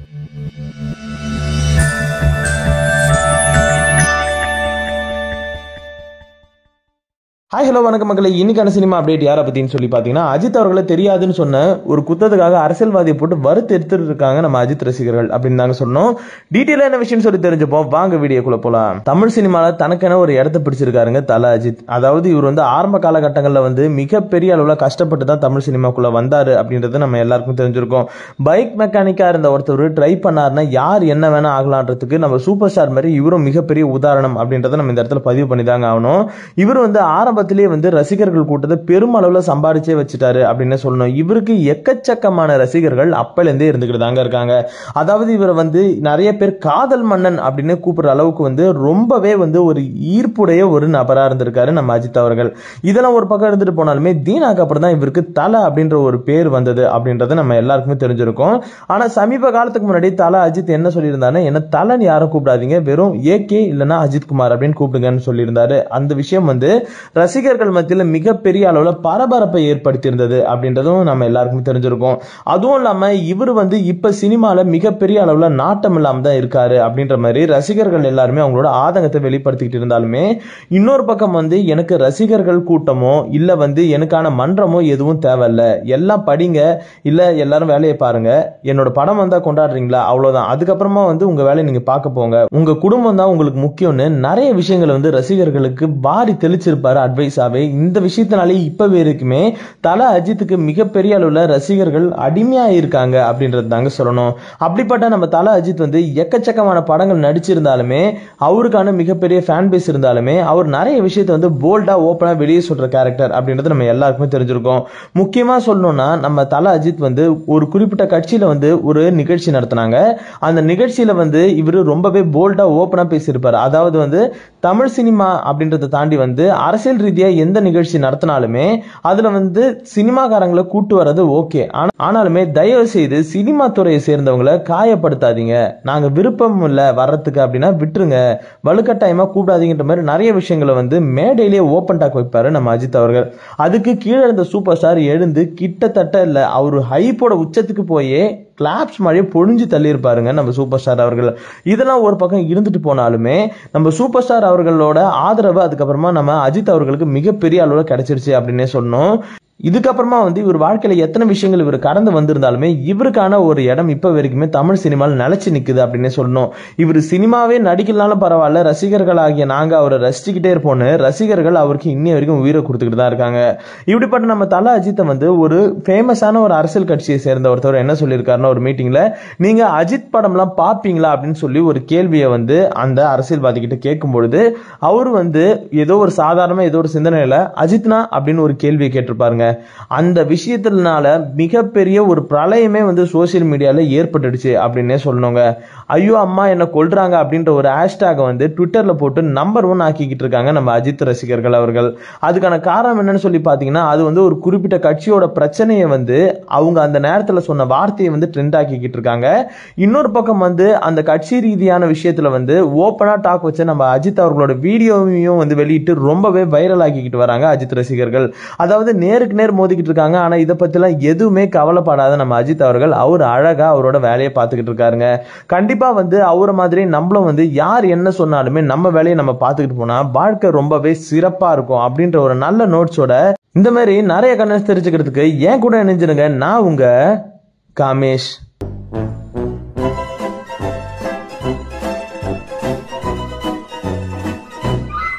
hi hello வணக்கம் மக்களை இன்னைக்கான சினிமா அப்டேட் யாரை பத்தின்னு சொல்லி பாத்தீங்கன்னா அஜித் அவர்களை தெரியாதுன்னு சொன்ன ஒரு குத்தத்துக்காக அரசியல்வாதியை போட்டு வறுத்து எடுத்துட்டு இருக்காங்க நம்ம அஜித் ரசிகர்கள் அப்படின்னு தாங்க சொன்னோம் டீட்டெயிலா என்ன விஷயம் சொல்லி தெரிஞ்சுப்போம் வாங்க வீடியோக்குள்ள போலாம் தமிழ் சினிமால தனக்கென ஒரு இடத்த பிடிச்சிருக்காருங்க தல அஜித் அதாவது இவர் வந்து ஆரம்ப காலகட்டங்களில் வந்து மிகப்பெரிய அளவுல கஷ்டப்பட்டு தான் தமிழ் சினிமாக்குள்ள வந்தாரு அப்படின்றது நம்ம எல்லாருக்கும் தெரிஞ்சிருக்கோம் பைக் மெக்கானிக்கா இருந்த ஒருத்தர் ட்ரை பண்ணாருன்னா யார் என்ன வேணா ஆகலான்றதுக்கு நம்ம சூப்பர் ஸ்டார் மாதிரி இவரும் மிகப்பெரிய உதாரணம் அப்படின்றத நம்ம இந்த இடத்துல பதிவு பண்ணி தாங்க ஆகணும் இவர் வந்து ஆரம்பத்திலேயே வந்து ரசிகர்கள் கூட்டத்தை பெருமளவுல சம்பாதிச்சே வச்சுட்டாரு அப்படின்னு சொல்லணும் இவருக்கு எக்கச்சக்கமான ரசிகர்கள் அப்பலேருந்தே இருந்துகிட்டு தாங்க இருக்காங்க அதாவது இவரை வந்து நிறைய பேர் காதல் மன்னன் அப்படின்னு கூப்பிடுற அளவுக்கு வந்து ரொம்பவே வந்து ஒரு ஈர்ப்புடைய ஒரு நபரா இருந்திருக்காரு நம்ம அஜித் அவர்கள் இதெல்லாம் ஒரு பக்கம் இருந்துட்டு போனாலுமே தீனாக்கு அப்புறம் தான் இவருக்கு தலை அப்படின்ற ஒரு பேர் வந்தது அப்படின்றது நம்ம எல்லாருக்குமே தெரிஞ்சிருக்கும் ஆனா சமீப காலத்துக்கு முன்னாடி தலை அஜித் என்ன சொல்லியிருந்தாருன்னா என்ன தலைன்னு யாரும் கூப்பிடாதீங்க வெறும் ஏகே இல்லைன்னா அஜித் குமார் அப்படின்னு கூப்பிடுங்கன்னு சொல்லியிருந்தாரு அந்த விஷயம் வந்து ரசிகர்கள் மத்தியில் மிகப்பெரிய அளவுல பரபரப்பை ஏற்படுத்தியிருந்தது அப்படின்றதும் நம்ம எல்லாருக்குமே தெரிஞ்சிருக்கும் அதுவும் இல்லாம இவர் வந்து இப்ப சினிமால மிகப்பெரிய அளவுல நாட்டம் இல்லாம தான் இருக்காரு அப்படின்ற மாதிரி ரசிகர்கள் எல்லாருமே அவங்களோட ஆதங்கத்தை வெளிப்படுத்திக்கிட்டு இருந்தாலுமே இன்னொரு பக்கம் வந்து எனக்கு ரசிகர்கள் கூட்டமோ இல்ல வந்து எனக்கான மன்றமோ எதுவும் தேவையில்ல எல்லாம் படிங்க இல்ல எல்லாரும் வேலையை பாருங்க என்னோட படம் வந்தா கொண்டாடுறீங்களா அவ்வளவுதான் அதுக்கப்புறமா வந்து உங்க வேலையை நீங்க பார்க்க போங்க உங்க குடும்பம் தான் உங்களுக்கு முக்கியம்னு நிறைய விஷயங்களை வந்து ரசிகர்களுக்கு பாரி தெளிச்சிருப்பாரு அட்வைஸாவே இந்த விஷயத்தினாலே இப்ப வரைக்குமே தல அஜித்துக்கு மிகப்பெரிய அளவுல ரசிகர்கள் அடிமையா இருக்காங்க அப்படின்றது தாங்க சொல்லணும் அப்படிப்பட்ட நம்ம தல அஜித் வந்து எக்கச்சக்கமான படங்கள் நடிச்சிருந்தாலுமே அவருக்கான மிகப்பெரிய ஃபேன் பேஸ் இருந்தாலுமே அவர் நிறைய விஷயத்தை வந்து போல்டா ஓப்பனா வெளியே சொல்ற கேரக்டர் அப்படின்றது நம்ம எல்லாருக்குமே தெரிஞ்சிருக்கோம் முக்கியமா சொல்லணும்னா நம்ம தல அஜித் வந்து ஒரு குறிப்பிட்ட கட்சியில வந்து ஒரு நிகழ்ச்சி நடத்தினாங்க அந்த நிகழ்ச்சியில வந்து இவர் ரொம்பவே போல்டா ஓப்பனா பேசியிருப்பாரு அதாவது வந்து தமிழ் சினிமா அப்படின்றத தாண்டி வந்து அரசியல் ரீதியா எந்த நிகழ்ச்சி நடத்தினாலுமே அதுல வந்து சினிமாக்காரங்களை கூட்டு வர்றது ஓகே ஆனாலுமே தயவு செய்து சினிமா துறையை சேர்ந்தவங்களை காயப்படுத்தாதீங்க நாங்க விருப்பம் இல்ல வர்றதுக்கு அப்படின்னா விட்டுருங்க வலுக்கட்டாயமா கூப்பிடாதீங்கன்ற மாதிரி நிறைய விஷயங்களை வந்து மேடையிலேயே ஓப்பன் டாக் வைப்பாரு நம்ம அஜித் அவர்கள் அதுக்கு கீழே இருந்த சூப்பர் ஸ்டார் எழுந்து கிட்டத்தட்ட இல்ல அவரு ஹைப்போட உச்சத்துக்கு போயே கிளாப்ஸ் மாதிரியே பொழிஞ்சு தள்ளியிருப்பாருங்க நம்ம சூப்பர் ஸ்டார் அவர்கள் இதெல்லாம் ஒரு பக்கம் இருந்துட்டு போனாலுமே நம்ம சூப்பர் ஸ்டார் அவர்களோட ஆதரவு அதுக்கப்புறமா நம்ம அஜித் அவர்களுக்கு மிகப்பெரிய அளவில் கிடைச்சிருச்சு அப்படின்னே சொன்னோம் இதுக்கப்புறமா வந்து இவர் வாழ்க்கையில எத்தனை விஷயங்கள் இவர் கடந்து வந்திருந்தாலுமே இவருக்கான ஒரு இடம் இப்ப வரைக்குமே தமிழ் சினிமாவில் நிலைச்சு நிக்குது அப்படின்னு சொல்லணும் இவர் சினிமாவே நடிக்கலனாலும் பரவாயில்ல ரசிகர்கள் ஆகிய நாங்க அவரை ரசிச்சுக்கிட்டே இருப்போம்னு ரசிகர்கள் அவருக்கு இன்னி வரைக்கும் உயிரை கொடுத்துக்கிட்டு தான் இருக்காங்க இப்படிப்பட்ட நம்ம தல அஜித்தை வந்து ஒரு ஃபேமஸான ஒரு அரசியல் கட்சியை சேர்ந்த ஒருத்தர் என்ன சொல்லியிருக்காருன்னா ஒரு மீட்டிங்ல நீங்க அஜித் படம்லாம் பாப்பீங்களா அப்படின்னு சொல்லி ஒரு கேள்வியை வந்து அந்த அரசியல்வாதி கிட்ட கேட்கும் பொழுது அவர் வந்து ஏதோ ஒரு சாதாரண ஏதோ ஒரு சிந்தனையில அஜித்னா அப்படின்னு ஒரு கேள்வியை கேட்டிருப்பாருங்க அந்த விஷயத்தினால மிகப்பெரிய ஒரு பிரளயமே வந்து சோசியல் மீடியால ஏற்பட்டுடுச்சு அப்படின்னே சொல்லணுங்க ஐயோ அம்மா என்ன கொல்றாங்க அப்படின்ற ஒரு ஹேஷ்டாக வந்து ட்விட்டர்ல போட்டு நம்பர் ஒன் ஆக்கிக்கிட்டு இருக்காங்க நம்ம அஜித் ரசிகர்கள் அவர்கள் அதுக்கான காரணம் என்னன்னு சொல்லி பாத்தீங்கன்னா அது வந்து ஒரு குறிப்பிட்ட கட்சியோட பிரச்சனையை வந்து அவங்க அந்த நேரத்துல சொன்ன வார்த்தையை வந்து ட்ரெண்ட் ஆக்கிக்கிட்டு இருக்காங்க இன்னொரு பக்கம் வந்து அந்த கட்சி ரீதியான விஷயத்துல வந்து ஓப்பனா டாக் வச்சு நம்ம அஜித் அவர்களோட வீடியோவையும் வந்து வெளியிட்டு ரொம்பவே வைரல் ஆக்கிக்கிட்டு வராங்க அஜித் ரசிகர்கள் அதாவது நேருக்கு நேர் மோதிக்கிட்டு இருக்காங்க ஆனா இதை பத்திலாம் எதுவுமே கவலைப்படாத நம்ம அஜித் அவர்கள் அவர் அழகா அவரோட வேலையை பார்த்துக்கிட்டு இருக்காருங்க கண்டிப்பா வந்து அவரை மாதிரி நம்மளும் வந்து யார் என்ன சொன்னாலுமே நம்ம வேலையை நம்ம பார்த்துக்கிட்டு போனா வாழ்க்கை ரொம்பவே சிறப்பா இருக்கும் அப்படின்ற ஒரு நல்ல நோட்ஸோட இந்த மாதிரி நிறைய கண்ணஸ் தெரிஞ்சுக்கிறதுக்கு ஏன் கூட இணைஞ்சிருங்க நான் உங்க காமேஷ்